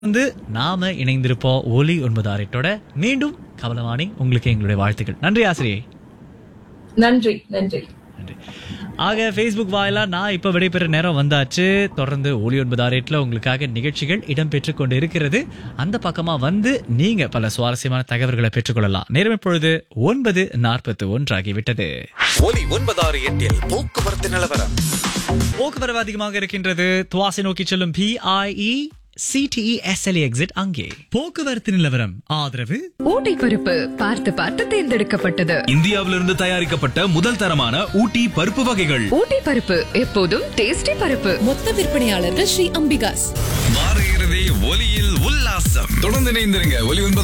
வந்து நாம இணைந்திருப்போம் ஒலி ஒன்பது ஆறிட்டோட மீண்டும் கவலவாணி உங்களுக்கு எங்களுடைய வாழ்த்துக்கள் நன்றி ஆசிரியை நன்றி நன்றி நன்றி ஆக ஃபேஸ்புக் வாயிலா நான் இப்போ விடைபெற நேரம் வந்தாச்சு தொடர்ந்து ஒலி ஒன்பது ஆரேட்டில் உங்களுக்காக நிகழ்ச்சிகள் இடம்பெற்று கொண்டு இருக்கிறது அந்த பக்கமா வந்து நீங்க பல சுவாரஸ்யமான தகவல்களை பெற்றுக்கொள்ளலாம் நேரம் இப்பொழுது ஒன்பது நாற்பத்தி ஒன்று ஆகிவிட்டது ஒலி ஒன்பதாறு எட்டில் போக்குவரத்து நிலவரம் போக்குவரவு அதிகமாக இருக்கின்றது துவாசை நோக்கி செல்லும் பிஐஇ சிடிஇ எஸ்எல்இ எக்ஸிட் அங்கே போக்குவரத்து நிலவரம் ஆதரவு ஊட்டி பருப்பு பார்த்து பார்த்து தேர்ந்தெடுக்கப்பட்டது இந்தியாவிலிருந்து தயாரிக்கப்பட்ட முதல் தரமான ஊட்டி பருப்பு வகைகள் ஊட்டி பருப்பு எப்போதும் டேஸ்டி பருப்பு மொத்த விற்பனையாளர்கள் ஸ்ரீ அம்பிகாஸ் வார இறுதி ஒலியில் உல்லாசம் தொடர்ந்து இணைந்திருங்க ஒலி ஒன்பது